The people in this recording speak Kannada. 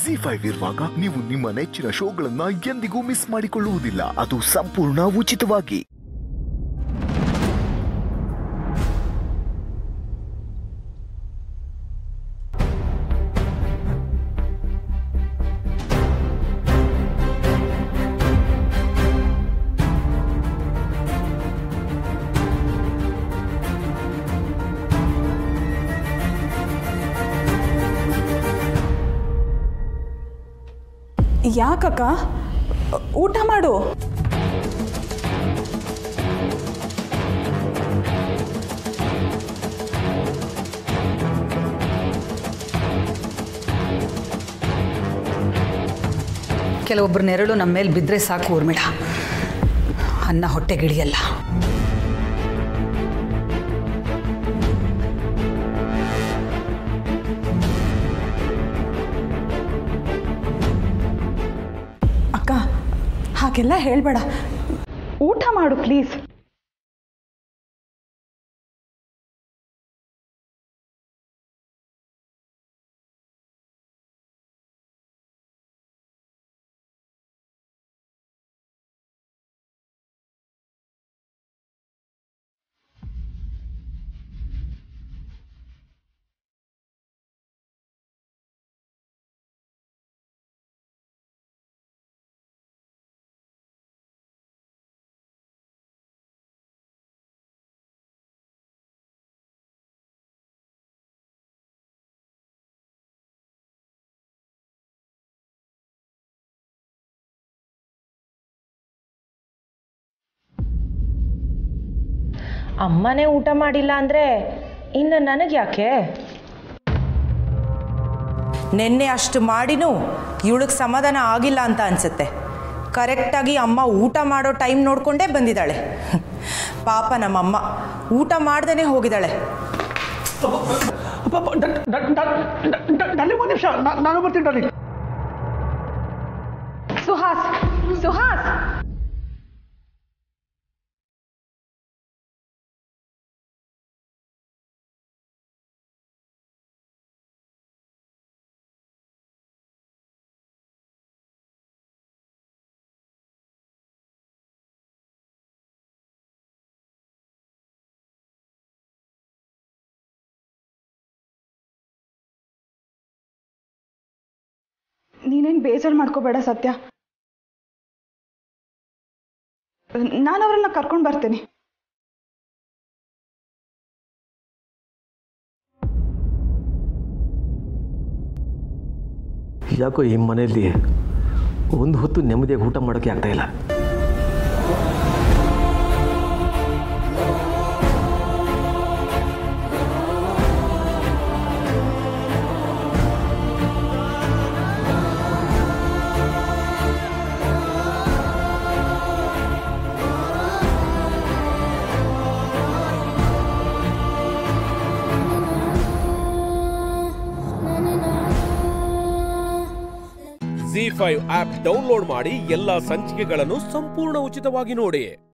ಜಿ ಫೈವ್ ಇರುವಾಗ ನೀವು ನಿಮ್ಮ ನೆಚ್ಚಿನ ಶೋಗಳನ್ನ ಎಂದಿಗೂ ಮಿಸ್ ಮಾಡಿಕೊಳ್ಳುವುದಿಲ್ಲ ಅದು ಸಂಪೂರ್ಣ ಉಚಿತವಾಗಿ ಯಾಕಕ್ಕ ಊಟ ಮಾಡು ಕೆಲವೊಬ್ಬರ ನೆರಳು ನಮ್ಮ ಮೇಲೆ ಬಿದ್ದರೆ ಸಾಕು ಊರ್ಮಿಳ ಅನ್ನ ಹೊಟ್ಟೆಗಿಳಿಯಲ್ಲ ಅಕ್ಕ ಹಾಗೆಲ್ಲ ಹೇಳಬೇಡ ಊಟ ಮಾಡು ಪ್ಲೀಸ್ ಅಮ್ಮನೇ ಊಟ ಮಾಡಿಲ್ಲ ಅಂದರೆ ಇನ್ನು ನನಗೆ ಯಾಕೆ ನಿನ್ನೆ ಅಷ್ಟು ಮಾಡಿನೂ ಇವಳಿಗೆ ಸಮಾಧಾನ ಆಗಿಲ್ಲ ಅಂತ ಅನಿಸುತ್ತೆ ಕರೆಕ್ಟಾಗಿ ಅಮ್ಮ ಊಟ ಮಾಡೋ ಟೈಮ್ ನೋಡಿಕೊಂಡೇ ಬಂದಿದ್ದಾಳೆ ಪಾಪ ನಮ್ಮಮ್ಮ ಊಟ ಮಾಡ್ದೇ ಹೋಗಿದ್ದಾಳೆ ಅಪ್ಪ, ಅಪ್ಪ, ಡ- ಡ- ಡ- ಡ- ಡ- ಡಾರ್ಲಿಂಗ್, ಒಂದು ನಿಮಿಷ ನಾನು ಬರ್ತೀನಿ ಡಾರ್ಲಿಂಗ್ ಸುಹಾಸ್ ಸುಹಾಸ್ ನೀನೇನು ಬೇಜಾರು ಮಾಡ್ಕೋಬೇಡ ಸತ್ಯ ನಾನು ಅವರನ್ನ ಕರ್ಕೊಂಡು ಬರ್ತೀನಿ ಯಾಕೋ ಈ ಮನೆಯಲ್ಲಿ ಒಂದು ಹೊತ್ತು ನೆಮ್ಮದಿಯಾಗಿ ಊಟ ಮಾಡೋಕ್ಕೆ ಆಗ್ತಾ ಇಲ್ಲ ಜಿ ಫೈವ್ ಆಪ್ ಡೌನ್ಲೋಡ್ ಮಾಡಿ ಎಲ್ಲಾ ಸಂಚಿಕೆಗಳನ್ನು ಸಂಪೂರ್ಣ ಉಚಿತವಾಗಿ ನೋಡಿ